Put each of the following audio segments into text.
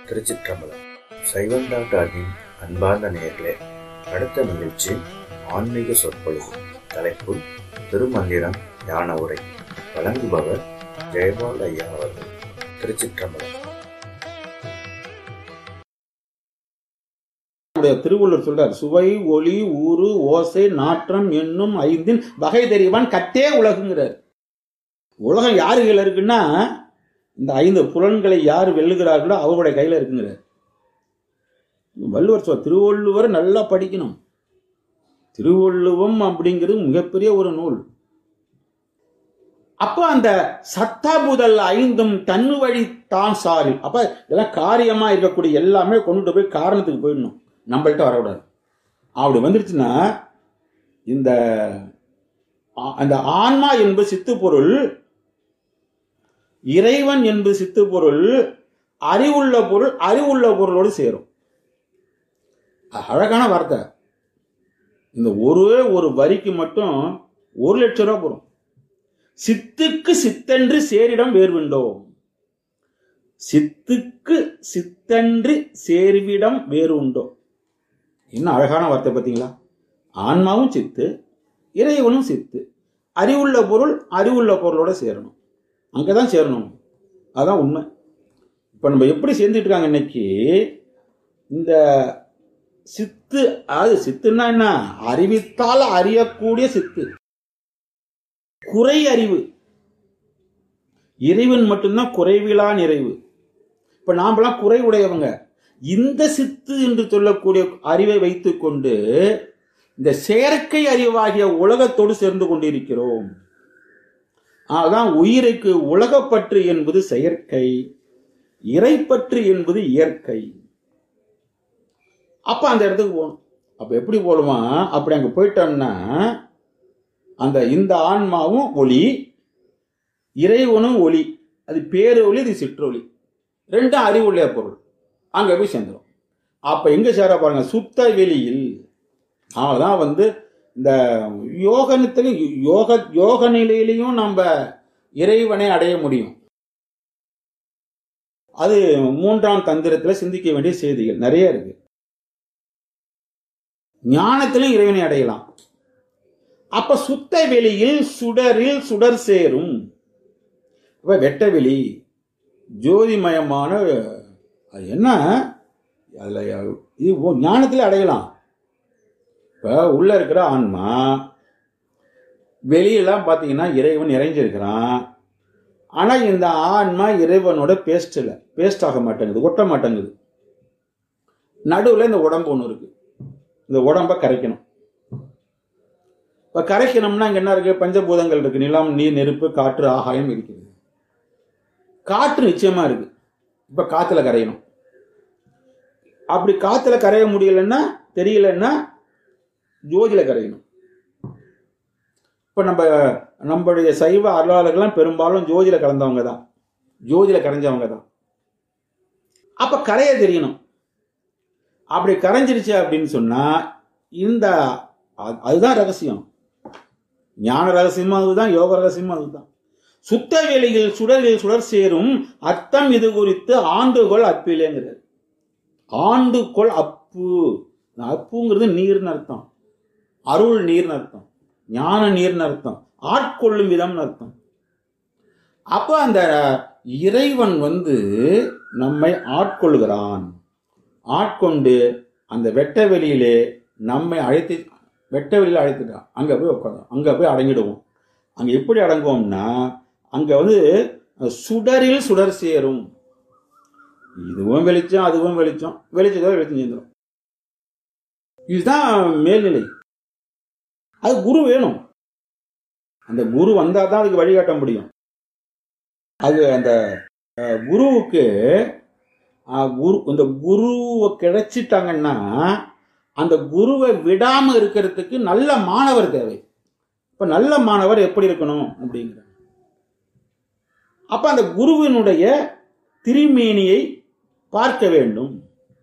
திருச்சிற்றம்பலம் சைவம் டாக்டரின் அன்பார்ந்த நேயர்களே அடுத்த நிகழ்ச்சி ஆன்மீக சொற்பொழிவு தலைப்பு திருமந்திரம் ஞான உரை வழங்குபவர் ஜெயபால் ஐயா அவர்கள் திருச்சிற்றம்பலம் நம்முடைய திருவள்ளுவர் சொல்றார் சுவை ஒளி ஊறு ஓசை நாற்றம் என்னும் ஐந்தின் வகை தெரிவான் கட்டே உலகுங்கிறார் உலகம் யாரு கையில இருக்குன்னா இந்த ஐந்து புலன்களை யார் வெல்லுகிறார்களோ அவருடைய கையில இருக்குங்கிறார் வள்ளுவர் சொல் திருவள்ளுவர் நல்லா படிக்கணும் திருவள்ளுவம் அப்படிங்கிறது மிகப்பெரிய ஒரு நூல் அப்ப அந்த சத்தாபுதல் ஐந்தும் தன்னு வழி தான் சாரி அப்ப இதெல்லாம் காரியமா இருக்கக்கூடிய எல்லாமே கொண்டுட்டு போய் காரணத்துக்கு போயிடணும் நம்மள்ட்ட வரக்கூடாது அப்படி வந்துருச்சுன்னா இந்த ஆ- அந்த ஆன்மா என்பது சித்து பொருள் இறைவன் என்பது சித்து பொருள் அறிவுள்ள பொருள் அறிவுள்ள பொருளோடு சேரும் அது அழகான வார்த்தை இந்த ஒரே ஒரு வரிக்கு மட்டும் ஒரு லட்சம் ரூபாய் போகும் சித்துக்கு சித்தன்று சேரிடம் வேர்விண்டோ சித்துக்கு சித்தன்று சேர்விடம் வேறு உண்டோ என்ன அழகான வார்த்தை பார்த்தீங்களா ஆன்மாவும் சித்து இறைவனும் சித்து அறிவுள்ள பொருள் அறிவுள்ள பொருளோட சேரணும் அங்கதான் சேரணும் அதான் உண்மை இப்போ நம்ம எப்படி சேர்ந்துட்டு இருக்காங்க இன்னைக்கு இந்த சித்து அதாவது சித்துன்னா என்ன அறிவித்தால் அறியக்கூடிய சித்து குறை அறிவு இறைவன் மட்டும்தான் குறைவிலா நிறைவு இப்ப நாமெல்லாம் குறை உடையவங்க இந்த சித்து என்று சொல்லக்கூடிய அறிவை வைத்துக்கொண்டு இந்த செயற்கை அறிவாகிய உலகத்தோடு சேர்ந்து கொண்டிருக்கிறோம் அதான் உயிருக்கு உலகப்பற்று என்பது செயற்கை இறைப்பற்று என்பது இயற்கை அப்ப அந்த இடத்துக்கு போகணும் அப்ப எப்படி போடுமா அப்படி அங்க போயிட்டோம்னா அந்த இந்த ஆன்மாவும் ஒளி இறைவனும் ஒளி அது பேரு ஒளி இது சிற்றொளி ரெண்டும் அறிவுள்ள பொருள் அங்க போய் சேர்ந்துடும் அப்ப எங்க சேர பாருங்க சுத்த வெளியில் அதான் வந்து இந்த யோகனத்திலும் யோக யோக நிலையிலையும் நம்ம இறைவனை அடைய முடியும் அது மூன்றாம் தந்திரத்துல சிந்திக்க வேண்டிய செய்திகள் நிறைய இருக்கு ஞானத்திலும் இறைவனை அடையலாம் அப்ப சுத்த வெளியில் சுடரில் சுடர் சேரும் அப்ப வெட்ட வெளி ஜோதிமயமான அது என்ன அதுல இது ஓ- ஞானத்துல அடையலாம் இப்ப உள்ள இருக்கிற ஆன்மா வெளியெல்லாம் பார்த்தீங்கன்னா இறைவன் இறைஞ்சிருக்கிறான் ஆனா இந்த ஆன்மா இறைவனோட பேஸ்ட்ல பேஸ்ட் ஆக மாட்டேங்குது ஒட்ட மாட்டேங்குது நடுவுல இந்த உடம்பு ஒன்று இருக்கு இந்த உடம்ப கரைக்கணும் இப்ப கரைக்கணும்னா இங்க என்ன இருக்கு பஞ்சபூதங்கள் இருக்கு நிலம் நீர் நெருப்பு காற்று ஆகாயம் இருக்குது காற்று நிச்சயமா இருக்கு இப்ப காத்துல கரையணும் அப்படி காத்துல கரைய முடியலன்னா தெரியலன்னா ஜோதியில கரையணும் இப்ப நம்ம நம்மளுடைய சைவ அருளாளர்கள்லாம் பெரும்பாலும் ஜோதியில கலந்தவங்க தான் ஜோதியில கரைஞ்சவங்க தான் அப்ப கரைய தெரியணும் அப்படி கரைஞ்சிருச்சு அப்படின்னு சொன்னா இந்த அது- அதுதான் ரகசியம் ஞான ரகசியமும் அதுதான் யோக ரகசியமும் அதுதான் சுத்த வெளியில் சுடரில் சுடர் சேரும் அர்த்தம் இது குறித்து ஆண்டுகொள் அப்பிலேங்கிறார் ஆண்டுகொள் அப்பு இந்த அப்புங்கிறது நீர்னு அர்த்தம் அருள் நீர்னு அர்த்தம் ஞான நீர்னு அர்த்தம் ஆட்கொள்ளும் விதம்னு அர்த்தம் அப்ப அந்த இறைவன் வந்து நம்மை ஆட்கொள்கிறான் ஆட்கொண்டு அந்த வெட்ட வெளியிலே நம்மை அழைத்து வெட்ட வெளியில அழைத்துட்டான் அங்க போய் உட்காந்தோம் அங்க போய் அடங்கிடுவோம் அங்க எப்படி அடங்குவோம்னா அங்க வந்து சுடரில் சுடர் சேரும் இதுவும் வெளிச்சம் அதுவும் வெளிச்சம் வெளிச்சத்தோட வெளிச்சம் சேர்ந்துடும் இதுதான் மேல்நிலை அது குரு வேணும் அந்த குரு வந்தா தான் அதுக்கு வழிகாட்ட முடியும் அது அந்த அஹ், குருவுக்கு அஹ், குரு இந்த குருவை கிடைச்சிட்டாங்கன்னா அந்த குருவை விடாம இருக்கிறதுக்கு நல்ல மாணவர் தேவை இப்ப நல்ல மாணவர் எப்படி இருக்கணும் அப்படிங்கிற அப்ப அந்த குருவினுடைய திருமேனியை பார்க்க வேண்டும்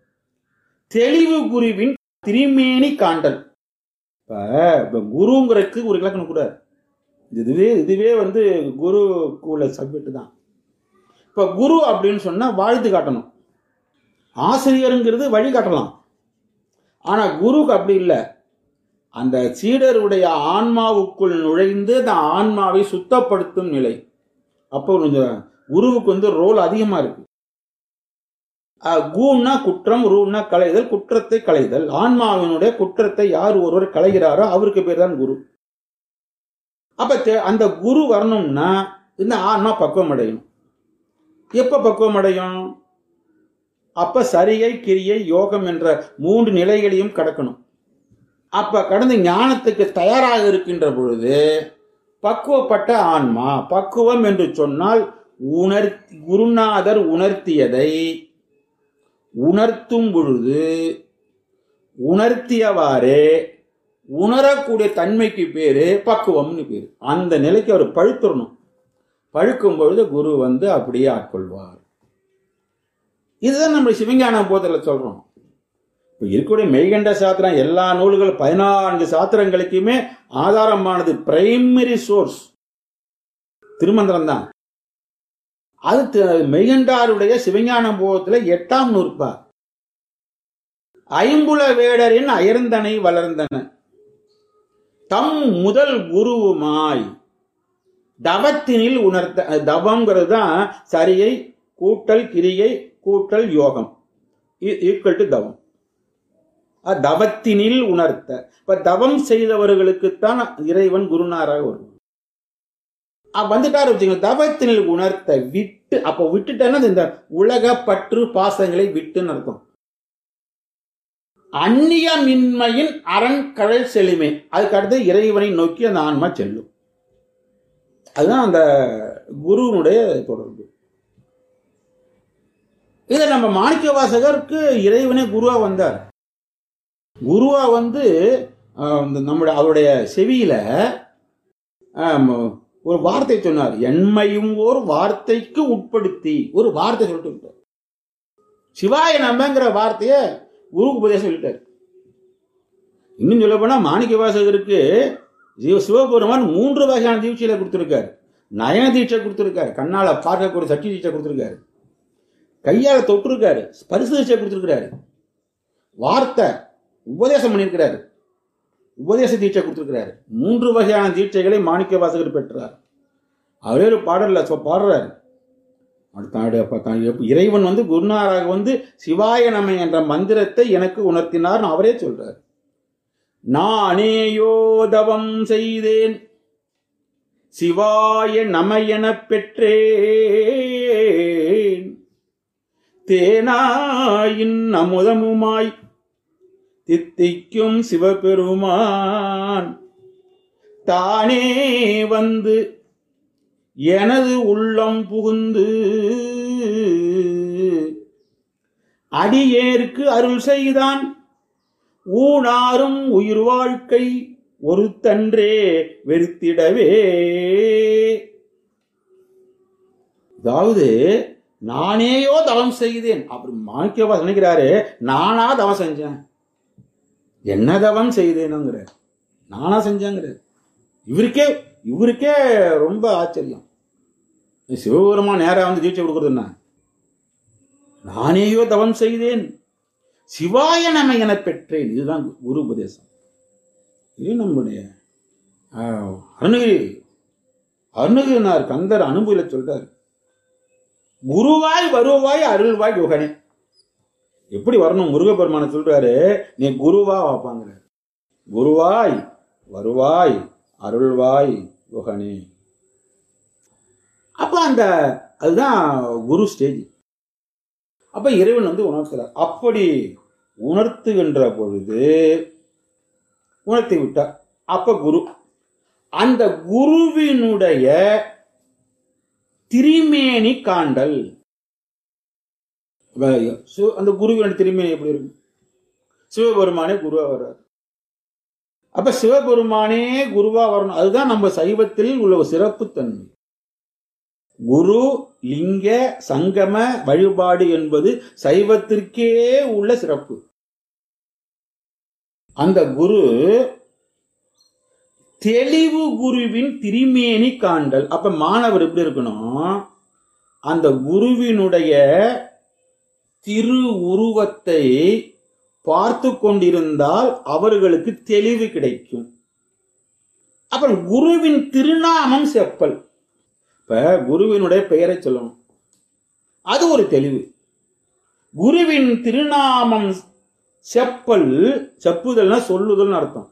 தெளிவு குருவின் திருமேனி காண்டல் இப்ப இப்ப குருங்கிறதுக்கு ஒரு இலக்கணம் கூட இதுவே இதுவே வந்து குருக்குள்ள சப்ஜெக்ட் தான் இப்ப குரு அப்படின்னு சொன்னா வாழ்த்து காட்டணும் ஆசிரியருங்கிறது வழிகாட்டலாம் ஆனா குருக்கு அப்படி இல்லை அந்த சீடருடைய ஆன்மாவுக்குள் நுழைந்து அந்த ஆன்மாவை சுத்தப்படுத்தும் நிலை அப்போ கொஞ்சம் குருவுக்கு வந்து ரோல் அதிகமா இருக்கு அஹ், கூன்னா குற்றம் ரூன்னா களைதல் குற்றத்தை களைதல் ஆன்மாவினுடைய குற்றத்தை யார் ஒருவர் களைகிறாரோ அவருக்கு பேர் தான் குரு அப்ப தே- அந்த குரு வரணும்னா இந்த ஆன்மா பக்குவம் அடையும் எப்ப பக்குவம் அடையும் அப்ப சரியை கிரியை யோகம் என்ற மூன்று நிலைகளையும் கடக்கணும் அப்ப கடந்து ஞானத்துக்கு தயாராக இருக்கின்ற பொழுது பக்குவப்பட்ட ஆன்மா பக்குவம் என்று சொன்னால் உணர் குருநாதர் உணர்த்தியதை உணர்த்தும் பொழுது உணர்த்தியவாறே உணரக்கூடிய தன்மைக்கு பேரு பக்குவம்னு பேரு அந்த நிலைக்கு அவர் பழுத்துறணும் பழுக்கும் பொழுது குரு வந்து அப்படியே ஆட்கொள்வார் இதுதான் நம்ம சிவஞான போதில் சொல்றோம் இப்போ இருக்கக்கூடிய மெய்கண்ட சாத்திரம் எல்லா நூல்கள் பதினான்கு சாத்திரங்களுக்குமே ஆதாரமானது பிரைமரி சோர்ஸ் திருமந்திரம் தான் அது தி- மெய்கண்டாருடைய சிவஞான போதத்துல எட்டாம் நூற்பா ஐம்புல வேடரின் அயர்ந்தனை வளர்ந்தன தம் முதல் குருவுமாய் தவத்தினில் உணர்த்த தவம்ங்கிறது தான் சரியை கூட்டல் கிரியை கூட்டல் யோகம் ஈக்குவல் டு தவம் அஹ் தவத்தினில் உணர்த்த இப்ப தவம் செய்தவர்களுக்குத்தான் இறைவன் குருநாராக வருவான் அஹ் வந்துட்டாரு வச்சுங்க தவத்தினில் உணர்த்த விட்டு அப்ப விட்டுட்டேன்னா இந்த உலக பற்று பாசங்களை விட்டுன்னு அர்த்தம் அந்நிய மின்மையின் அரண் கடல் செழுமை அதுக்கு அடுத்து இறைவனை நோக்கி அந்த ஆன்மா செல்லும் அதுதான் அந்த குருவினுடைய தொடர்பு இதை நம்ம மாணிக்க வாசகருக்கு இறைவனே குருவா வந்தார் குருவா வந்து ஆஹ், இந்த நம்முடைய அவருடைய செவியில ஆம், ஒரு வார்த்தை சொன்னார் எண்மையும் ஒரு வார்த்தைக்கு உட்படுத்தி ஒரு வார்த்தை சொல்லிட்டு விட்டார் சிவாய நம்மங்கிற வார்த்தைய குருக்கு உபதேசம் சொல்லிட்டார் இன்னும் சொல்ல போனா மாணிக்க வாசகருக்கு சிவ சிவபெருமான் மூன்று வகையான தீட்சையில கொடுத்திருக்காரு நயன தீட்சை கொடுத்திருக்காரு கண்ணால பார்க்கக்கூடிய சட்டி தீட்சை கொடுத்திருக்காரு கையால தொட்டிருக்காரு ஸ்பரிசு தீட்சை கொடுத்திருக்காரு வார்த்தை உபதேசம் பண்ணியிருக்கிறாரு உபதேச தீட்சை கொடுத்திருக்கிறாரு மூன்று வகையான தீட்சைகளை மாணிக்க வாசகர் பெற்றார் அவரே ஒரு பாடல்ல சொ- பாடுறாரு அவர் தன்னுடைய அப்ப தான் எப்ப- இறைவன் வந்து குருநாராக வந்து சிவாய நம என்ற மந்திரத்தை எனக்கு உணர்த்தினார் அவரே சொல்றார் நானேயோ தவம் செய்தேன் சிவாய நம எனப் பெற்றேன் தேனாயின் அமுதமுமாய் தித்திக்கும் சிவபெருமான் தானே வந்து எனது உள்ளம் புகுந்து அடியேற்கு அருள் செய்தான் ஊனாரும் உயிர் வாழ்க்கை ஒருத்தன்றே வெறுத்திடவே அதாவது நானேயோ தவம் செய்தேன் அப்படி மாணிக்கவா நினைக்கிறாரு நானா தவம் செஞ்சேன் என்ன தவம் செய்தேனுங்கிற நானா செஞ்சேங்கிற இவருக்கே இவருக்கே ரொம்ப ஆச்சரியம் சிவபெருமா நேரா வந்து தீட்சை கொடுக்கறதுன்னா நானேயோ தவம் செய்தேன் சிவாய நம என பெற்றேன் இதுதான் குரு உபதேசம் இது நம்முடைய ஆஹ், அருணகிரி அருணகிரினார் கந்தர் அனுபவில சொல்றார் குருவாய் வருவாய் அருள்வாய் யுகனே எப்படி வரணும் முருகப்பெருமான சொல்றாரு நீ குருவா வாப்பாங்கிற குருவாய் வருவாய் அருள்வாய் யுகனே அப்ப அந்த அதுதான் குரு ஸ்டேஜ் அப்ப இறைவன் வந்து உணர்த்துறார் அப்படி உணர்த்துகின்ற பொழுது உணர்த்தி விட்டார் அப்ப குரு அந்த குருவினுடைய திரிமேனி காண்டல் அப்ப சிவ- அந்த குருவினுடைய திரிமேனி எப்படி இருக்கும் சிவபெருமானே குருவா வர்றார் அப்ப சிவபெருமானே குருவா வரணும் அதுதான் நம்ம சைவத்தில் உள்ள ஒரு சிறப்புத்தன்மை குரு லிங்க சங்கம வழிபாடு என்பது சைவத்திற்கே உள்ள சிறப்பு அந்த குரு தெளிவு குருவின் திரிமேனி காண்டல் அப்ப மாணவர் எப்படி இருக்கணும் அந்த குருவினுடைய திரு உருவத்தை பார்த்து கொண்டிருந்தால் அவர்களுக்கு தெளிவு கிடைக்கும் அப்புறம் குருவின் திருநாமம் செப்பல் இப்ப குருவினுடைய பெயரை சொல்லணும் அது ஒரு தெளிவு குருவின் திருநாமம் செப்பல் செப்புதல்னா சொல்லுதல்னு அர்த்தம்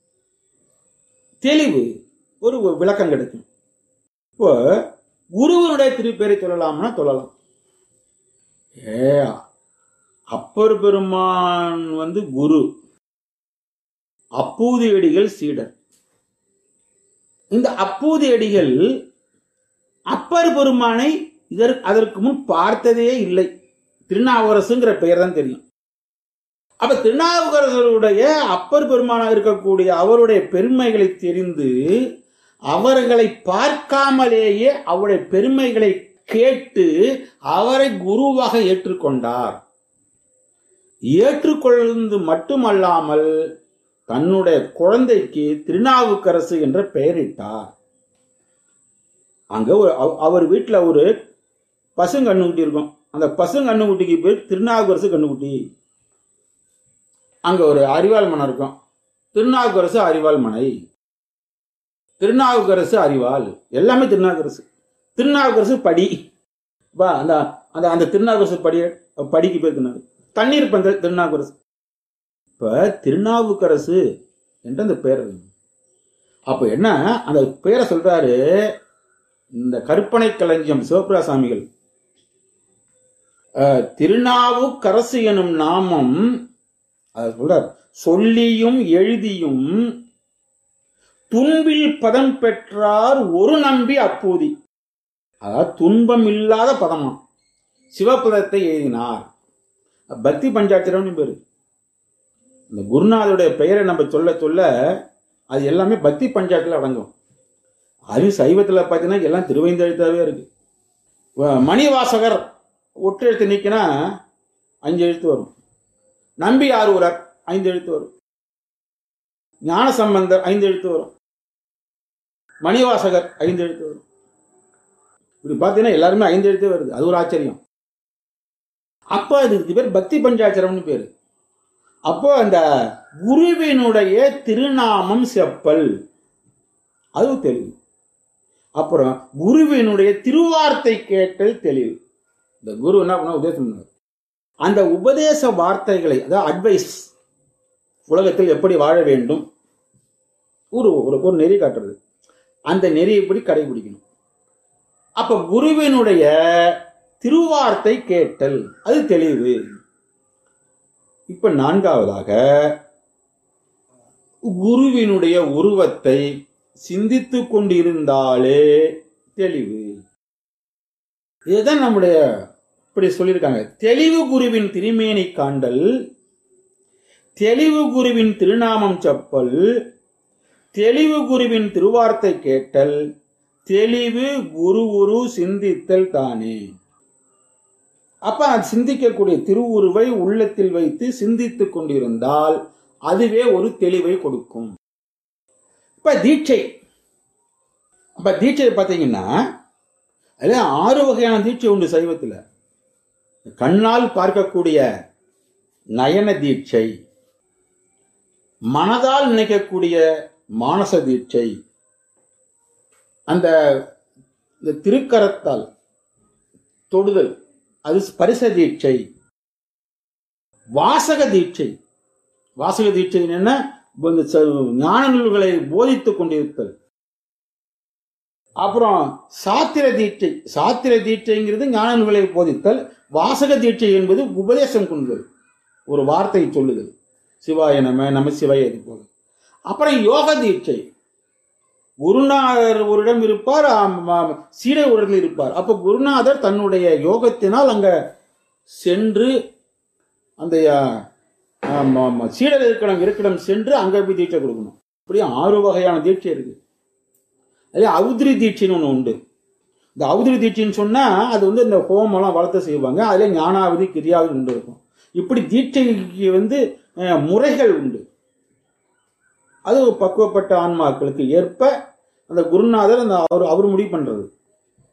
தெளிவு ஒரு விளக்கம் கிடைக்கும் இப்போ குருவினுடைய திருப்பெயரை சொல்லலாம்னா சொல்லலாம் ஏ அப்பர் பெருமான் வந்து குரு அப்பூதி அடிகள் சீடர் இந்த அப்பூதி அடிகள் அப்பர் பெருமானை இதற்கு அதற்கு முன் பார்த்ததே இல்லை திருநாவுக்கரசுங்கிற பெயர் தான் தெரியும் அப்ப திருநாவுக்கரசருடைய அப்பர் பெருமானாக இருக்கக்கூடிய அவருடைய பெருமைகளை தெரிந்து அவர்களை பார்க்காமலேயே அவருடைய பெருமைகளை கேட்டு அவரை குருவாக ஏற்றுக்கொண்டார் ஏற்றுக்கொள்வது மட்டுமல்லாமல் தன்னுடைய குழந்தைக்கு திருநாவுக்கரசு என்ற பெயரிட்டார் அங்க ஒரு அவ- அவர் வீட்டுல ஒரு பசுங்கண்ணுக்குட்டி இருக்கும் அந்த பசுங்கண்ணுக்குட்டிக்கு பேர் திருநாவுக்கரசு கண்ணுக்குட்டி அங்க ஒரு அறிவாள் மனை இருக்கும் திருநாவுக்கரசு அறிவாள் மனை திருநாவுக்கரசு அறிவாள் எல்லாமே திருநாவுக்கரசு திருநாவுக்கரசு படி வா அந்த அந்த அந்த திருநாவுக்கரசு படி படிக்கு பேர் திருநாவு தண்ணீர் பந்தல் திருநாவுக்கரசு இப்ப திருநாவுக்கரசு என்ற அந்த பேர் இருக்கு. அப்ப என்ன அந்த பேரை சொல்றாரு இந்த கற்பனை களஞ்சியம் சிவபிராசாமிகள் அஹ், திருநாவுக்கரசு எனும் நாமம் அதை சொல்றார் சொல்லியும் எழுதியும் துன்பில் பதம் பெற்றார் ஒரு நம்பி அப்பூதி அதாவது துன்பம் இல்லாத பதமா சிவபதத்தை எழுதினார் பக்தி பஞ்சாட்சரம்னு பேரு இந்த குருநாதருடைய பெயரை நம்ம சொல்ல சொல்ல அது எல்லாமே பக்தி பஞ்சாயத்துல அடங்கும் அது சைவத்துல பார்த்தீங்கன்னா எல்லாம் திருவைந்தெழுத்தாவே இருக்கு வ- மணிவாசகர் ஒற்றெழுத்து நீக்கினா அஞ்சு எழுத்து வரும் நம்பி ஆரூரர் ஐந்து எழுத்து வரும் ஞான சம்பந்தர் ஐந்து எழுத்து வரும் மணிவாசகர் ஐந்து எழுத்து வரும் இப்படி பார்த்தீங்கன்னா எல்லாருமே ஐந்து எழுத்து வருது அது ஒரு ஆச்சரியம் அப்போ அதுக்கு பேர் பக்தி பஞ்சாட்சரம்னு பேரு அப்போ அந்த குருவினுடைய திருநாமம் செப்பல் அது தெளிவு அப்புறம் குருவினுடைய திருவார்த்தை கேட்டல் தெளிவு இந்த குரு என்ன பண்ண உபதேசம் பண்ணார் அந்த உபதேச வார்த்தைகளை அதாவது அட்வைஸ் உலகத்தில் எப்படி வாழ வேண்டும் ஒரு ஒரு ஒரு நெறி காட்டுறது அந்த நெறியைப்படி கடைபிடிக்கணும் அப்ப குருவினுடைய திருவார்த்தை கேட்டல் அது தெளிவு இப்ப நான்காவதாக குருவினுடைய உருவத்தை சிந்தித்துக் கொண்டிருந்தாலே தெளிவு இதுதான் நம்முடைய இப்படி சொல்லியிருக்காங்க தெளிவு குருவின் திருமேனி காண்டல் தெளிவு குருவின் திருநாமம் செப்பல் தெளிவு குருவின் திருவார்த்தை கேட்டல் தெளிவு குரு குரு சிந்தித்தல் தானே அப்ப அது சிந்திக்கக்கூடிய திருவுருவை உள்ளத்தில் வைத்து சிந்தித்துக் கொண்டிருந்தால் அதுவே ஒரு தெளிவை கொடுக்கும் இப்ப தீட்சை அப்ப தீட்சை பார்த்தீங்கன்னா அதுல ஆறு வகையான தீட்சை உண்டு சைவத்துல கண்ணால் பார்க்கக்கூடிய நயன தீட்சை மனதால் நினைக்கக்கூடிய மானச தீட்சை அந்த இந்த திருக்கரத்தால் தொடுதல் அது ஸ்பரிச தீட்சை வாசக தீட்சை வாசக தீட்சை என்ன இப்ப இந்த ச- ஞான நூல்களை போதித்துக் கொண்டிருத்தல் அப்புறம் சாத்திர தீட்சை சாத்திர தீட்சைங்கிறது ஞான நூல்களை போதித்தல் வாசக தீட்சை என்பது உபதேசம் கொள்வது ஒரு வார்த்தை சொல்லுதல் சிவாய நம நம சிவாய இது போல அப்புறம் யோக தீட்சை குருநாதர் ஒரிடம் இருப்பார் ஆம், ஆம், சீடர் ஒரு இடத்துல இருப்பார் அப்ப குருநாதர் தன்னுடைய யோகத்தினால் அங்க சென்று அந்த ஆ, ஆமா, ஆமா, சீடர் இருக்கிடம் இருக்கிடம் சென்று அங்க போய் தீட்சை கொடுக்கணும் இப்படி ஆறு வகையான தீட்சை இருக்கு அதே அவுதிரி தீட்சைன்னு ஒன்று உண்டு இந்த அவுதிரி தீட்சைன்னு சொன்னா அது வந்து இந்த ஹோமெல்லாம் வளர்த்து செய்வாங்க அதுல ஞானாவதி கிரியாவதி உண்டு இருக்கும் இப்படி தீட்சைக்கு வந்து அஹ், முறைகள் உண்டு அது ஒரு பக்குவப்பட்ட ஆன்மாக்களுக்கு ஏற்ப அந்த குருநாதர் அந்த அவர் அவர் முடிவு பண்றது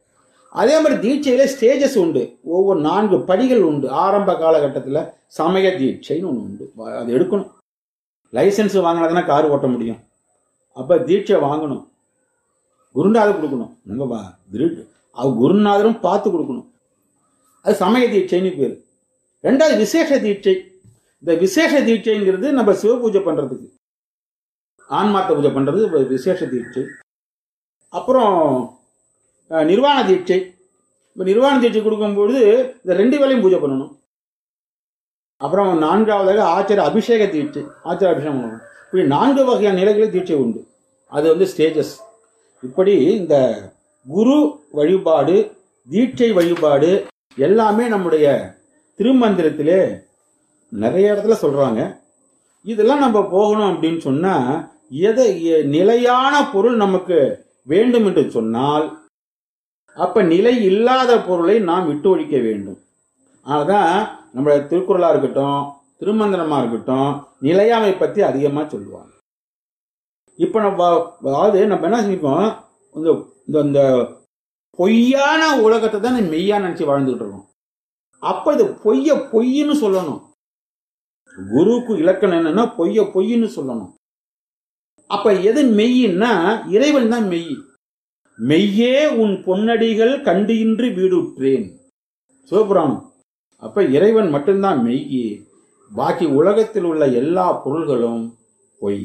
அதே மாதிரி தீட்சையில ஸ்டேஜஸ் உண்டு ஒவ்வொரு நான்கு படிகள் உண்டு ஆரம்ப காலகட்டத்தில் சமய தீட்சைன்னு ஒன்று உண்டு வ- அது எடுக்கணும் லைசன்ஸ் வாங்கினதுனா கார் ஓட்ட முடியும் அப்போ தீட்சை வாங்கணும் குருநாதர் கொடுக்கணும் நம்ம வா- திரு- அவ குருநாதரும் பார்த்து கொடுக்கணும் அது சமய தீட்சைன்னு பேர் ரெண்டாவது விசேஷ தீட்சை இந்த விசேஷ தீட்சைங்கிறது நம்ம சிவ பூஜை பண்றதுக்கு ஆன்மார்த்த பூஜை பண்றது வி- விசேஷ தீட்சை அப்புறம் அஹ், நிர்வாண தீட்சை இப்போ நிர்வாண தீட்சை கொடுக்கும்பொழுது இந்த ரெண்டு வேலையும் பூஜை பண்ணணும் அப்புறம் நான்காவதாக ஆச்சார அபிஷேக தீட்சை ஆச்சார அபிஷேகம் பண்ணணும் இப்படி நான்கு வகையான நிலைகளில் தீட்சை உண்டு அது வந்து ஸ்டேஜஸ் இப்படி இந்த குரு வழிபாடு தீட்சை வழிபாடு எல்லாமே நம்முடைய திருமந்திரத்திலே நிறைய இடத்துல சொல்றாங்க இதெல்லாம் நம்ம போகணும் அப்படின்னு சொன்னா எதை எ- நிலையான பொருள் நமக்கு வேண்டும் என்று சொன்னால் அப்ப நிலை இல்லாத பொருளை நாம் விட்டு ஒழிக்க வேண்டும் அதுதான் நம்முடைய திருக்குறளா இருக்கட்டும் திருமந்திரமா இருக்கட்டும் நிலையாமை பத்தி அதிகமா சொல்லுவாங்க இப்ப நம்ம அதாவது நம்ம என்ன செஞ்சுக்கோம் இந்த இந்த- இந்த பொய்யான உலகத்தை தான் மெய்யா நினைச்சு வாழ்ந்துகிட்டு இருக்கோம் அப்ப இது பொய்ய பொய்ன்னு சொல்லணும் குருவுக்கு இலக்கணம் என்னன்னா பொய்ய பொய்ன்னு சொல்லணும் அப்ப எது மெய்யின்னா இறைவன் தான் மெய் மெய்யே உன் பொன்னடிகள் கண்டு இன்றி வீடுற்றேன் சிவபுராணம் அப்ப இறைவன் மட்டும்தான் மெய் பாக்கி உலகத்தில் உள்ள எல்லா பொருள்களும் பொய்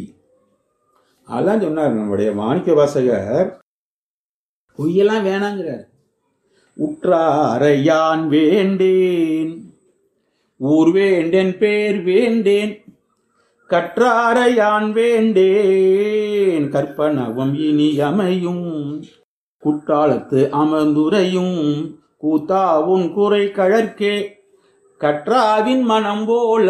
அதான் சொன்னார் நம்முடைய மாணிக்க வாசகர் பொய்யெல்லாம் வேணாங்கிறார் உற்றாரை யான் வேண்டேன் ஊர் வேண்டேன் பேர் வேண்டேன் கற்றாரை யான் வேண்டேன் கற்பனவும் இனி அமையும் குற்றாலத்து அமர்ந்துரையும் கூத்தாவுன் குறை கழற்கே கற்றாவின் மனம் போல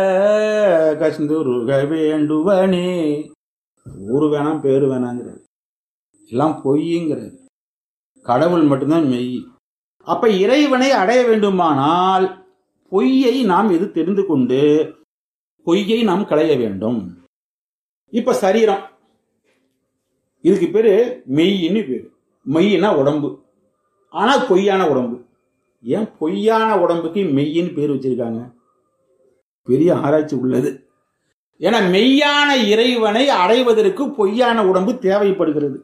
கஸ்துருக வேண்டுவனே ஊரு வேணாம் பேரு வேணாங்கிறார் எல்லாம் பொய்ங்கிறார் கடவுள் மட்டும்தான் மெய் அப்ப இறைவனை அடைய வேண்டுமானால் பொய்யை நாம் எது தெரிந்து கொண்டு பொய்யை நாம் களைய வேண்டும் இப்ப சரீரம் இதுக்கு பேரு மெய்யின்னு பேரு மெய்யினா உடம்பு ஆனா பொய்யான உடம்பு ஏன் பொய்யான உடம்புக்கு மெய்யின்னு பேர் வச்சிருக்காங்க பெரிய ஆராய்ச்சி உள்ளது ஏன்னா மெய்யான இறைவனை அடைவதற்கு பொய்யான உடம்பு தேவைப்படுகிறது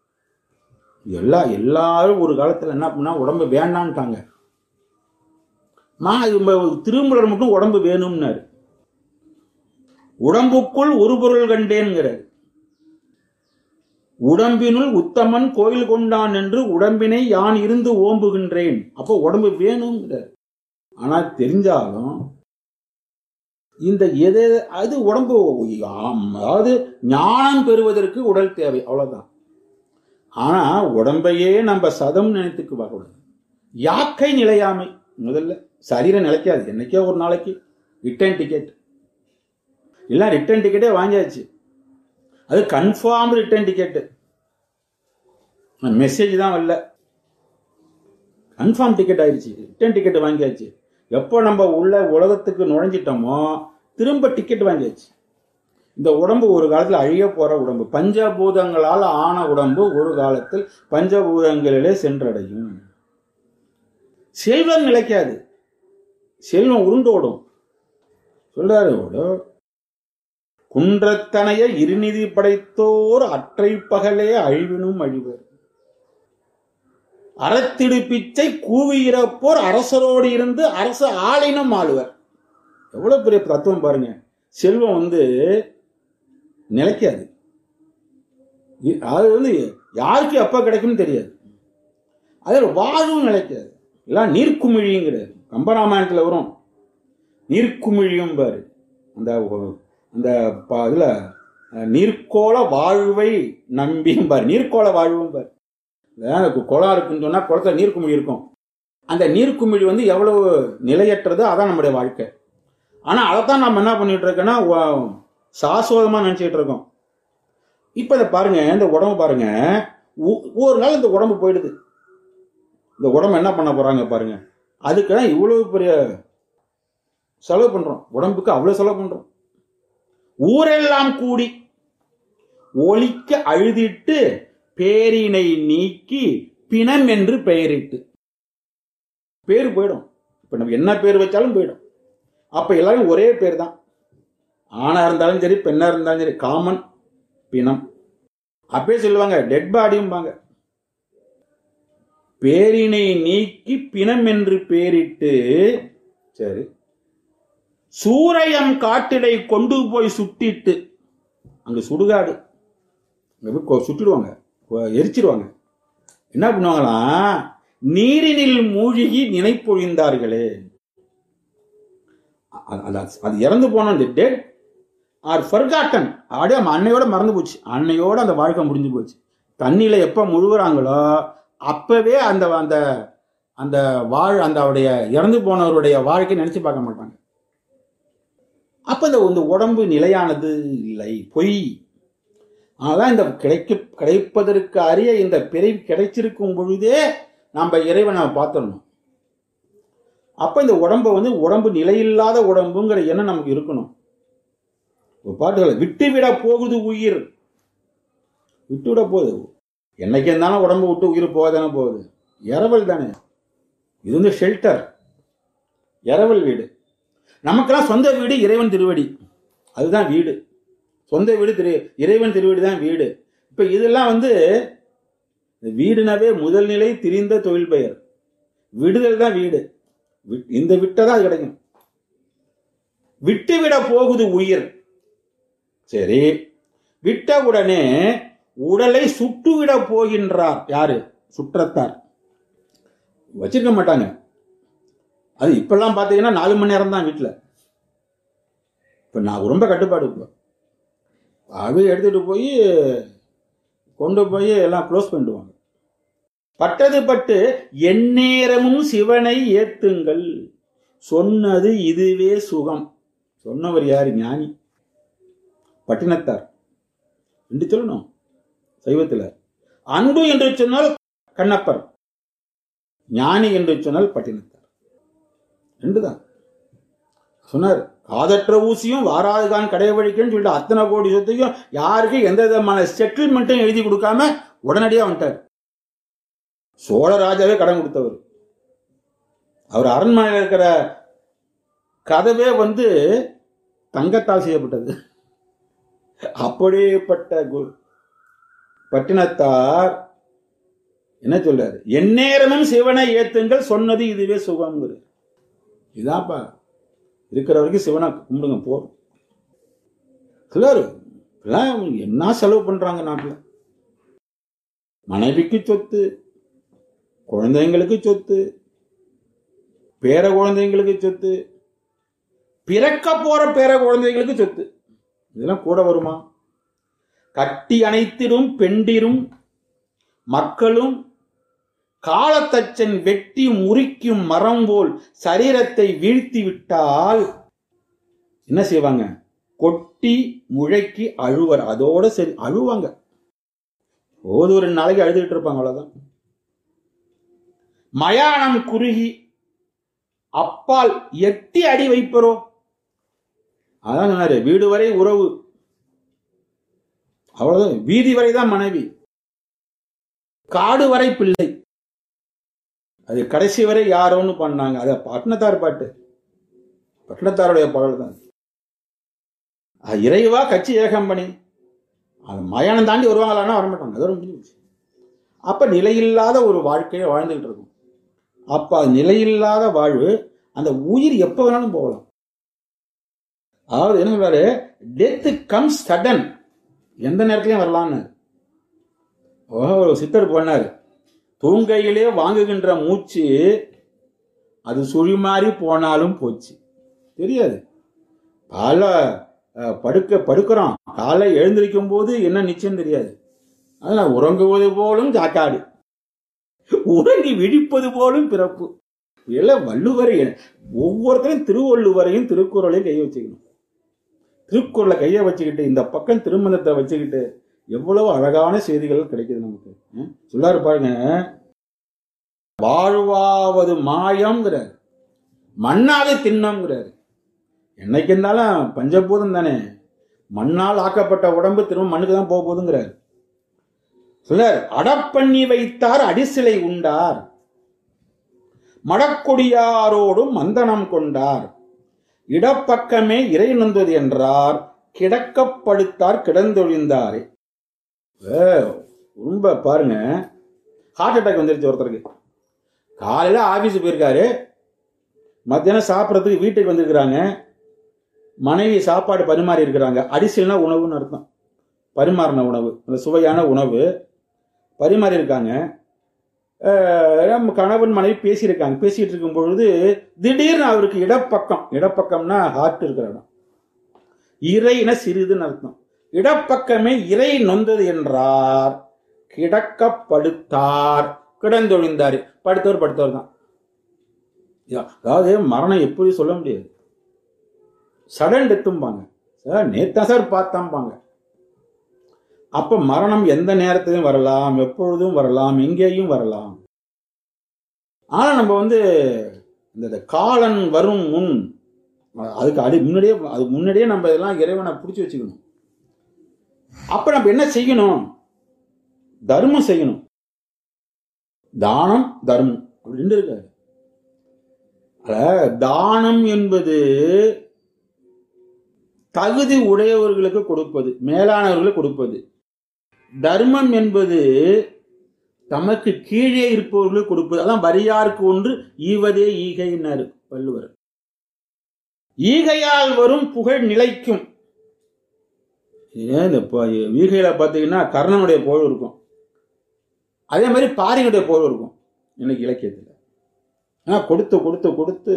எல்லா எல்லாரும் ஒரு காலத்துல என்ன பண்ணா உடம்பு வேண்டான்ட்டாங்க மா இது ம- திருமூலர் மட்டும் உடம்பு வேணும்னாரு உடம்புக்குள் ஒரு பொருள் கண்டேன்கிறார் உடம்பினுள் உத்தமன் கோயில் கொண்டான் என்று உடம்பினை யான் இருந்து ஓம்புகின்றேன் அப்போ உடம்பு வேணுங்கிறார் ஆனா தெரிஞ்சாலும் இந்த எது அது உடம்பு ஆம், அதாவது ஞானம் பெறுவதற்கு உடல் தேவை அவ்வளவுதான் ஆனா உடம்பையே நம்ம சதம் நினைத்துக்கு பார்க்கக்கூடாது யாக்கை நிலையாமை முதல்ல சரீரம் நிலைக்காது என்னைக்கோ ஒரு நாளைக்கு ரிட்டர்ன் டிக்கெட் எல்லாம் ரிட்டர்ன் டிக்கெட்டே வாங்கியாச்சு அது கன்ஃபார்ம் ரிட்டர்ன் டிக்கெட் மெசேஜ் தான் வரல கன்ஃபார்ம் டிக்கெட் ஆயிடுச்சு ரிட்டர்ன் டிக்கெட் வாங்கியாச்சு எப்போ நம்ம உள்ள உலகத்துக்கு நுழைஞ்சிட்டோமோ திரும்ப டிக்கெட் வாங்கியாச்சு இந்த உடம்பு ஒரு காலத்தில் அழிய போற உடம்பு பஞ்சபூதங்களால் ஆன உடம்பு ஒரு காலத்தில் பஞ்சபூதங்களிலே சென்றடையும் செல்வம் நிலைக்காது செல்வம் உருண்டோடும் சொல்றாரு ஓடும் குன்றத்தனைய இருநிதி படைத்தோர் அற்றை பகலே அழிவினும் அழிவர் அறத்திடு பிச்சை கூவியிறப்போர் அரசரோடு இருந்து அரச ஆளினும் ஆளுவர் எவ்வளவு பெரிய தத்துவம் பாருங்க செல்வம் வந்து நிலைக்காது இ- அது வந்து யாருக்கு எப்ப கிடைக்கும்னு தெரியாது அது வாழ்வும் நிலைக்காது எல்லாம் நீர்க்குமிழிங்கிறார் கம்பராமாயணத்துல வரும் நீர்க்குமிழியும் பாரு அந்த ஒ- அந்த ப- இதுல அஹ், நீர்க்கோள வாழ்வை நம்பியும் பாரு நீர்க்கோள வாழ்வும் பாரு அதாவது கு- குளம் இருக்குன்னு சொன்னா குளத்துல நீர்க்குமிழி இருக்கும் அந்த நீர்க்குமிழி வந்து எவ்வளவு நிலையற்றது அதான் நம்முடைய வாழ்க்கை ஆனா அதைத்தான் நம்ம என்ன பண்ணிட்டு இருக்கோம்னா வ- சாஸ்வதமா நினைச்சிட்டு இருக்கோம் இப்ப இதை பாருங்க இந்த உடம்பு பாருங்க ஒ- ஒரு நாள் இந்த உடம்பு போயிடுது இந்த உடம்பு என்ன பண்ண போறாங்க பாருங்க அதுக்குதான் இவ்வளவு பெரிய செலவு பண்றோம் உடம்புக்கு அவ்வளவு செலவு பண்றோம் ஊரெல்லாம் கூடி ஒழிக்க அழுதிட்டு பேரினை நீக்கி பிணம் என்று பெயரிட்டு பேர் போயிடும் இப்ப நம்ம என்ன பேர் வச்சாலும் போயிடும் அப்ப எல்லாரும் ஒரே பேர் தான் ஆணா இருந்தாலும் சரி பெண்ணா இருந்தாலும் சரி காமன் பிணம் அப்பயே சொல்லுவாங்க டெட் பாடியும்பாங்க பேரினை நீக்கி பிணம் என்று பேரிட்டு சரி சூரையம் காட்டிடை கொண்டு போய் சுட்டிட்டு அங்க சுடுகாடு அங்க போய் கொ- சுட்டுடுவாங்க கொ- எரிச்சிடுவாங்க என்ன பண்ணுவாங்களாம் நீரினில் மூழ்கி நினைப்பொழிந்தார்களே அ- அது- அது இறந்து போன அந்த டெட் ஆர் ஃபர்காட்டன் அப்படியே நம்ம அன்னையோட மறந்து போச்சு அன்னையோட அந்த வாழ்க்கை முடிஞ்சு போச்சு தண்ணியில எப்ப முழுகுறாங்களோ அப்பவே அந்த அந்த அந்த வாழ் அந்த அவருடைய இறந்து போனவருடைய வாழ்க்கை நினைச்சு பார்க்க மாட்டாங்க அப்ப இந்த இந்த உடம்பு நிலையானது இல்லை பொய் அதான் இந்த கிடைக்க கிடைப்பதற்கு அரிய இந்த பிறவி கிடைச்சிருக்கும் பொழுதே நம்ம இறைவனை பார்த்துடணும் அப்ப இந்த உடம்பை வந்து உடம்பு நிலையில்லாத உடம்புங்கிற எண்ணம் நமக்கு இருக்கணும் ஒரு பாட்டுகளை விட்டுவிட போகுது உயிர் விட்டுவிட போகுது என்னைக்கு இருந்தாலும் உடம்பு விட்டு உயிர் போகாதானே போகுது இரவல் தானே இது வந்து ஷெல்டர் இரவல் வீடு நமக்கெல்லாம் சொந்த வீடு இறைவன் திருவடி அதுதான் வீடு சொந்த வீடு திரு இறைவன் திருவடி தான் வீடு இப்ப இதெல்லாம் வந்து இந்த வீடுனாவே முதல் நிலை திரிந்த தொழில் பெயர் விடுதல் தான் வீடு வி- இந்த விட்டதான் அது கிடைக்கும் விட்டுவிட போகுது உயிர் சரி விட்ட உடனே உடலை சுட்டுவிட போகின்றார் யாரு சுற்றத்தார் வச்சிருக்க மாட்டாங்க அது இப்பெல்லாம் பாத்தீங்கன்னா நாலு மணி நேரம் தான் வீட்டுல இப்ப நான் ரொம்ப கட்டுப்பாடு இப்போ அது எடுத்துட்டு போய் கொண்டு போய் எல்லாம் க்ளோஸ் பண்ணிடுவாங்க பட்டது பட்டு எந்நேரமும் சிவனை ஏத்துங்கள் சொன்னது இதுவே சுகம் சொன்னவர் யாரு ஞானி பட்டினத்தார் என்று சொல்லணும் சைவத்துல அன்பு என்று சொன்னால் கண்ணப்பர் ஞானி என்று சொன்னால் பட்டினத்தார் ரெண்டுதான் சொன்னார் காதற்ற ஊசியும் வாராதுகான் கடைவழிக்கன்னு சொல்லிட்டு அத்தனை கோடி சொத்தையும் யாருக்கும் எந்த விதமான செட்டில்மெண்ட்டும் எழுதி கொடுக்காம உடனடியா வந்துட்டார் சோழராஜாவே கடன் கொடுத்தவர் அவர் அரண்மனையில் இருக்கிற கதவே வந்து தங்கத்தால் செய்யப்பட்டது அப்படிப்பட்ட கு- பட்டினத்தார் என்ன சொல்றாரு எந்நேரமும் சிவனை ஏத்துங்கள் சொன்னது இதுவே சுகம்ங்கிறது இதான்ப்பா இருக்கிற வரைக்கும் சிவனை கும்பிடுங்க போதும் சிலர் எல்லாம் என்ன செலவு பண்றாங்க நாட்டுல மனைவிக்கு சொத்து குழந்தைங்களுக்கு சொத்து பேர குழந்தைங்களுக்கு சொத்து பிறக்க போற பேர குழந்தைங்களுக்கு சொத்து இதெல்லாம் கூட வருமா கட்டி அணைத்திடும் பெண்டிரும் மக்களும் காலத்தச்சன் வெட்டி முறிக்கும் மரம் போல் சரீரத்தை வீழ்த்தி விட்டால் என்ன செய்வாங்க கொட்டி முழைக்கி அழுவர் அதோட சரி அழுவாங்க போது ஒரு நாளைக்கு அழுதுகிட்டு இருப்பாங்க அவ்வளவுதான் மயானம் குறுகி அப்பால் எட்டி அடி வைப்பரோ அதான் சொன்னாரு வீடு வரை உறவு அவ்வளவுதான் வீதி வரை தான் மனைவி காடு வரை பிள்ளை அது கடைசி வரை யாரோன்னு பண்ணாங்க அத பட்டினத்தார் பாட்டு பட்டினத்தாருடைய பாடல் தான் அது இறைவா கட்சி ஏகம்பனி அது மயானம் தாண்டி வருவாங்களான்னா வரமாட்டாங்க அதோட முடிஞ்சு போச்சு. அப்ப நிலையில்லாத ஒரு வாழ்க்கையை வாழ்ந்துகிட்டு இருக்கும் அப்ப அது நிலையில்லாத வாழ்வு அந்த உயிர் எப்ப வேணாலும் போகலாம் அதாவது என்ன சொல்றாரு டெத் கம்ஸ் சடன் எந்த நேரத்திலையும் வரலான்னு ஓ ஒரு சித்தர் பண்ணாரு தூங்கையிலே வாங்குகின்ற மூச்சு அது சுழிமாறி போனாலும் போச்சு தெரியாது கால அஹ், படுக்க படுக்கிறோம் காலை எழுந்திருக்கும் போது என்ன நிச்சயம் தெரியாது அதனால உறங்குவது போலும் சாக்காடு உறங்கி விழிப்பது போலும் பிறப்பு எல்லாம் வள்ளுவரை ஒவ்வொருத்தரும் திருவள்ளுவரையும் திருக்குறளையும் கையை வச்சுக்கணும் திருக்குறளை கையை வச்சுக்கிட்டு இந்த பக்கம் திருமணத்தை வச்சுக்கிட்டு எவ்வளவு அழகான செய்திகள் கிடைக்குது நமக்கு ம்? சொல்லாரு பாருங்க வாழ்வாவது மாயம்ங்கிறார் மண்ணாவது திண்ணம்ங்கிறாரு என்னைக்கு இருந்தாலும் பஞ்சபூதம் தானே மண்ணால் ஆக்கப்பட்ட உடம்பு திரும்ப மண்ணுக்கு தான் போக போகுதுங்கிறாரு சிலர் அடப்பண்ணி வைத்தார் அடிசிலை உண்டார் மடக்கொடியாரோடும் மந்தனம் கொண்டார் இடப்பக்கமே இறை நொந்தது என்றார் கிடக்கப்படுத்தார் கிடந்தொழிந்தாரே ஏ, ரொம்ப பாருங்க ஹார்ட் அட்டாக் வந்துருச்சு ஒருத்தருக்கு காலையில ஆபீஸ் போயிருக்காரு மத்தியானம் சாப்பிட்றதுக்கு வீட்டுக்கு வந்திருக்கிறாங்க மனைவி சாப்பாடு பரிமாறி இருக்கிறாங்க அடிசல்னா உணவுன்னு அர்த்தம் பரிமாறின உணவு அந்த சுவையான உணவு பரிமாறி இருக்காங்க அஹ் நம்ம கணவன் மனைவி பேசியிருக்காங்க பேசிட்டு இருக்கும் பொழுது திடீர்னு அவருக்கு இடப்பக்கம் இடப்பக்கம்னா ஹார்ட் இருக்கிற இடம் இறைன சிறிதுன்னு அர்த்தம் இடப்பக்கமே இறை நொந்தது என்றார் கிடக்கப்படுத்தார் கிடந்தொழிந்தார் படுத்தவர் படுத்தவர் தான் அதாவது மரணம் எப்படி சொல்ல முடியாது சடன் டெத்தும்பாங்க சார் நேத்தா சார் பார்த்தாம்பாங்க அப்ப மரணம் எந்த நேரத்திலும் வரலாம் எப்பொழுதும் வரலாம் எங்கேயும் வரலாம் ஆனா நம்ம வந்து இந்த இந்த காலன் வரும் முன் அதுக்கு அடி முன்னாடியே அது முன்னாடியே நம்ம இதெல்லாம் இறைவனை பிடிச்சி வச்சுக்கணும் அப்ப நம்ம என்ன செய்யணும் தர்மம் செய்யணும் தானம் தர்மம் அப்படி ரெண்டு இருக்காரு அத தானம் என்பது தகுதி உடையவர்களுக்கு கொடுப்பது மேலானவர்களுக்கு கொடுப்பது தர்மம் என்பது தமக்கு கீழே இருப்பவர்களுக்கு கொடுப்பது அதான் வரியாருக்கு ஒன்று ஈவதே ஈகைன்னாரு வள்ளுவர் ஈகையால் வரும் புகழ் நிலைக்கும் ஏன் இந்த ப- ஈகையில பார்த்தீங்கன்னா கர்ணனுடைய புகழ் இருக்கும் அதே மாதிரி பாரினுடைய புகழ் இருக்கும் இன்னைக்கு இலக்கியத்தில் ஆனா கொடுத்து கொடுத்து கொடுத்து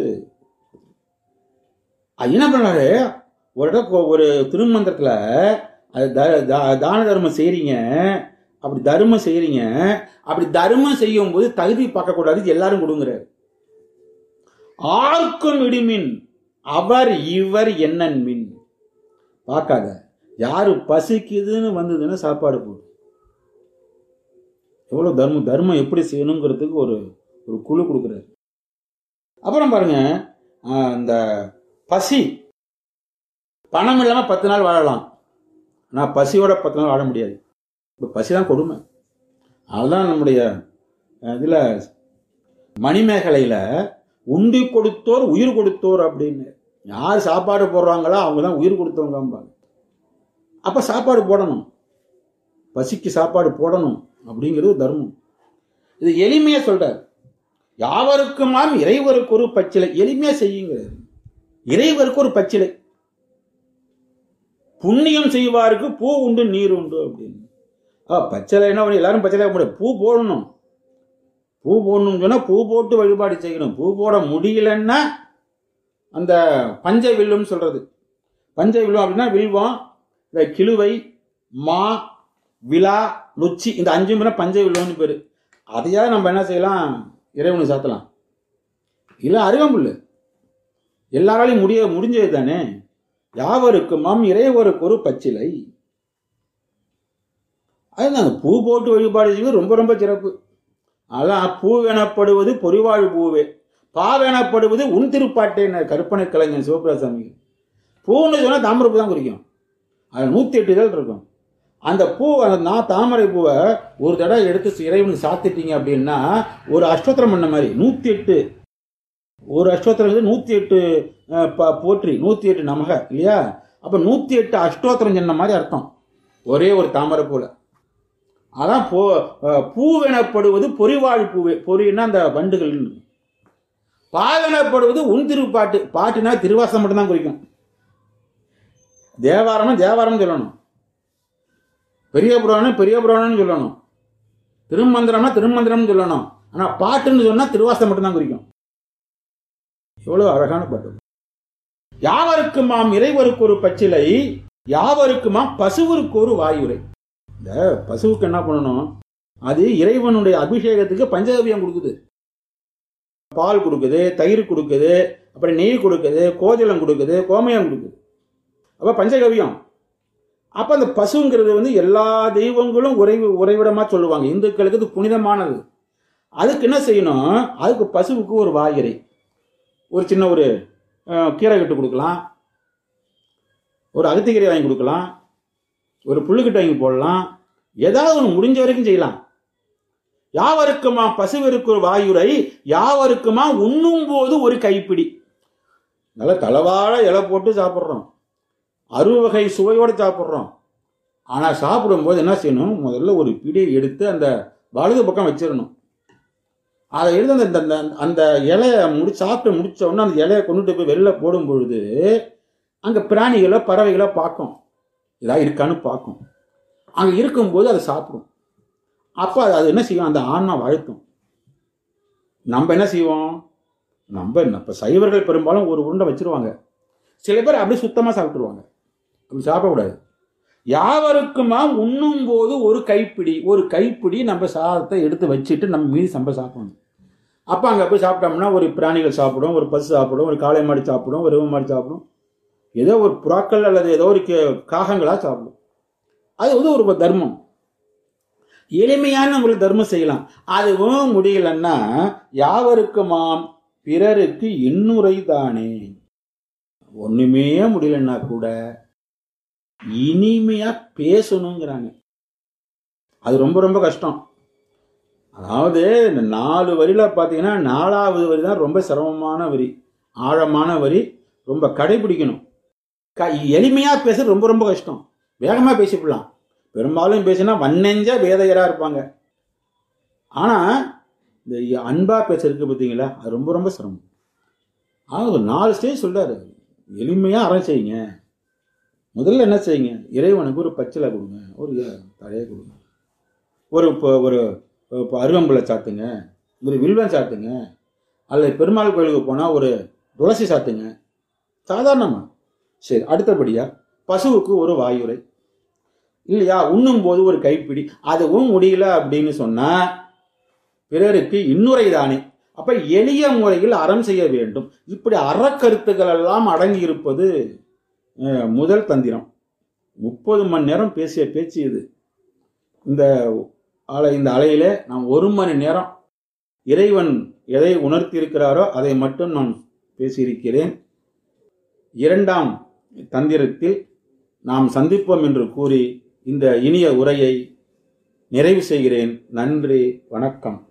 அது என்ன பண்ணாரு ஒரு இடம் ஒரு திருமந்திரத்துல அது த- த- தான தர்மம் செய்றீங்க அப்படி தர்மம் செய்றீங்க அப்படி தர்மம் செய்யும் போது தகுதி பார்க்கக்கூடாது எல்லாரும் கொடுங்கிறார் ஆர்க்கும் இடிமின் அவர் இவர் என்னன் மின் பார்க்காத யாரு பசிக்குதுன்னு வந்ததுன்னா சாப்பாடு போடு எவ்வளவு தர்மம் தர்மம் எப்படி செய்யணுங்கிறதுக்கு ஒரு ஒரு குழு கொடுக்குறாரு அப்புறம் பாருங்க ஆஹ், இந்த பசி பணம் இல்லாம பத்து நாள் வாழலாம் நான் பசியோட பத்து நாள் வாழ முடியாது இப்போ பசி தான் கொடுமை அதுதான் நம்முடைய அஹ், இதுல மணிமேகலையில உண்டி கொடுத்தோர் உயிர் கொடுத்தோர் அப்படின்னு யார் சாப்பாடு போடுறாங்களோ அவங்க தான் உயிர் கொடுத்தவங்க அப்ப சாப்பாடு போடணும் பசிக்கு சாப்பாடு போடணும் அப்படிங்கிறது தர்மம் இது எளிமையா சொல்றார் யாவருக்குமாம் இறைவருக்கு ஒரு பச்சிலை எளிமையா செய்யுங்கிறார் இறைவருக்கு ஒரு பச்சிலை புண்ணியம் செய்வாருக்கு பூ உண்டு நீர் உண்டு அப்படின்னு ஆ பச்சளைன்னா ஒண்ணு எல்லாரும் பச்சளை முடியாது பூ போடணும் பூ போடணும்னு சொன்னா பூ போட்டு வழிபாடு செய்யணும் பூ போட முடியலன்னா அந்த பஞ்ச வில்லுன்னு சொல்றது பஞ்ச வில்லும் அப்படின்னா வில்வம் இந்த கிழுவை மா விழா நொச்சி இந்த அஞ்சு முறை பஞ்ச வில்லுன்னு பேரு அதையாவது நம்ம என்ன செய்யலாம் இறைவனுக்கு சாத்தலாம் இல்ல அருகம்புல்லு எல்லாராலையும் முடிய முடிஞ்சது தானே யாவருக்குமாம் இறைவருக்கு ஒரு பச்சிலை அதுதான் அந்த பூ போட்டு வழிபாடு செய்வது ரொம்ப ரொம்ப சிறப்பு அதான் பூவெனப்படுவது பொறிவாழ் பூவே பாவெனப்படுவது உன் திருப்பாட்டேன்னு கற்பனை கலைஞன் சிவபிரசாமி பூன்னு சொன்னா தாமரை பூ தான் குறிக்கும் அது நூத்தி எட்டு இதழ் இருக்கும் அந்த பூ அந்த நான் தாமரை பூவை ஒரு தடவை எடுத்து இறைவனுக்கு சாத்திட்டீங்க அப்படின்னா ஒரு அஷ்டோத்திரம் பண்ண மாதிரி நூத்தி எட்டு ஒரு அஷ்டோத்திரம் நூத்தி எட்டு அஹ், ப- போற்றி நூத்தி எட்டு நமக இல்லையா அப்ப நூத்தி எட்டு அஷ்டோத்திரம் சொன்ன மாதிரி அர்த்தம் ஒரே ஒரு தாமரை பூல அதான் பூ அஹ், பூவெனப்படுவது பொறிவாழ் பூவே பொறின்னா அந்த வண்டுகள் பாவெனப்படுவது உன் திருப்பாட்டு பாட்டுனா திருவாசம் மட்டும்தான் குறிக்கும் தேவாரம்னா தேவாரம் சொல்லணும் பெரிய புராணம் பெரிய புராணம்னு சொல்லணும் திருமந்திரம்னா திருமந்திரம்னு சொல்லணும் ஆனா பாட்டுன்னு சொன்னா திருவாசம் மட்டும்தான் குறிக்கும் எவ்வளவு அழகான பாட்டு யாவருக்குமாம் இறைவருக்கு ஒரு பச்சிலை யாவருக்குமாம் பசுவிற்கு ஒரு வாயுரை இந்த பசுவுக்கு என்ன பண்ணணும் அது இறைவனுடைய அபிஷேகத்துக்கு பஞ்சகவியம் கொடுக்குது பால் கொடுக்குது தயிர் கொடுக்குது அப்புறம் நெய் கொடுக்குது கோஜலம் கொடுக்குது கோமயம் கொடுக்குது அப்ப பஞ்சகவியம் அப்ப அந்த பசுங்கிறது வந்து எல்லா தெய்வங்களும் உறைவு உறைவிடமா சொல்லுவாங்க இந்துக்களுக்கு இது புனிதமானது அதுக்கு என்ன செய்யணும் அதுக்கு பசுவுக்கு ஒரு வாயிறை ஒரு சின்ன ஒரு அஹ், கீரை கட்டு கொடுக்கலாம் ஒரு அகத்திக்கீரை வாங்கி கொடுக்கலாம் ஒரு புல்லுக்கட்டு வாங்கி போடலாம் ஏதாவது ஒன்று முடிஞ்ச வரைக்கும் செய்யலாம் யாவருக்குமா பசுவிற்கு வாயுரை யாவருக்குமா உண்ணும் போது ஒரு கைப்பிடி நல்ல தளவாழ இலை போட்டு சாப்பிட்றோம் அறுவகை சுவையோடு சாப்பிட்றோம் ஆனால் சாப்பிடும்போது என்ன செய்யணும் முதல்ல ஒரு பிடி எடுத்து அந்த வலது பக்கம் வச்சிடணும் அதை எடுத்து அந்த அந்த அந்த இலையை முடி சாப்பிட்டு முடிச்ச உடனே அந்த இலையை கொண்டுட்டு போய் வெளில போடும் பொழுது அங்கே பிராணிகளை பறவைகளை பார்க்கும் ஏதாவது இருக்கான்னு பார்க்கும் அங்கே இருக்கும்போது அதை சாப்பிடும் அப்போ அது அது என்ன செய்யும் அந்த ஆன்மா வாழ்த்தும் நம்ம என்ன செய்வோம் நம்ம இப்போ சைவர்கள் பெரும்பாலும் ஒரு உருண்டை வச்சிருவாங்க சில பேர் அப்படியே சுத்தமாக சாப்பிட்டுருவாங்க அப்படி சாப்பிடக்கூடாது யாவருக்குமா உண்ணும் போது ஒரு கைப்பிடி ஒரு கைப்பிடி நம்ம சாதத்தை எடுத்து வச்சுட்டு நம்ம மீதி சம்ப சாப்பிடணும் அப்போ அங்கே போய் சாப்பிட்டோம்னா ஒரு பிராணிகள் சாப்பிடும் ஒரு பசு சாப்பிடும் ஒரு காளை மாடு சாப்பிடும் ஒரு எருமை மாடு சாப்பிடும் ஏதோ ஒரு புறாக்கள் அல்லது ஏதோ ஒரு கே- காகங்களா சாப்பிடும் அது வந்து ஒரு தர்மம் எளிமையான ஒரு தர்மம் செய்யலாம் அதுவும் முடியலன்னா யாவருக்குமாம் பிறருக்கு இன்னுரை தானே ஒண்ணுமே முடியலன்னா கூட இனிமையா பேசணுங்கிறாங்க அது ரொம்ப ரொம்ப கஷ்டம் அதாவது இந்த நாலு வரியில பாத்தீங்கன்னா நாலாவது வரி தான் ரொம்ப சிரமமான வரி ஆழமான வரி ரொம்ப கடைபிடிக்கணும் க- எளிமையா பேசுறது ரொம்ப ரொம்ப கஷ்டம் வேகமா பேசிவிடலாம் பெரும்பாலும் பேசினா வன்னெஞ்ச வேதையரா இருப்பாங்க ஆனா இந்த அன்பா பேசுறதுக்கு பார்த்தீங்களா அது ரொம்ப ரொம்ப சிரமம் ஆனா ஒரு நாலு ஸ்டேஜ் சொல்றாரு எளிமையா அறம் செய்யுங்க முதல்ல என்ன செய்யுங்க இறைவனுக்கு ஒரு பச்சிலை கொடுங்க ஒரு தழையை கொடுங்க ஒரு இப்போ ஒரு இப்போ அருவம்புலை சாத்துங்க ஒரு வில்வன் சாத்துங்க அல்லது பெருமாள் கோயிலுக்கு போனால் ஒரு துளசி சாத்துங்க சாதாரணமா சரி அடுத்தபடியா பசுவுக்கு ஒரு வாயுரை இல்லையா உண்ணும் போது ஒரு கைப்பிடி அதுவும் முடியல அப்படின்னு சொன்னா பிறருக்கு இன்னுரை தானே அப்ப எளிய முறையில் அறம் செய்ய வேண்டும் இப்படி அறக்கருத்துக்கள் எல்லாம் அடங்கி இருப்பது அஹ், முதல் தந்திரம் முப்பது மணி நேரம் பேசிய பேச்சு இது இந்த அலை இந்த அலையில நான் ஒரு மணி நேரம் இறைவன் எதை உணர்த்தி இருக்கிறாரோ அதை மட்டும் நான் பேசியிருக்கிறேன் இரண்டாம் தந்திரத்தில் நாம் சந்திப்போம் என்று கூறி இந்த இனிய உரையை நிறைவு செய்கிறேன் நன்றி வணக்கம்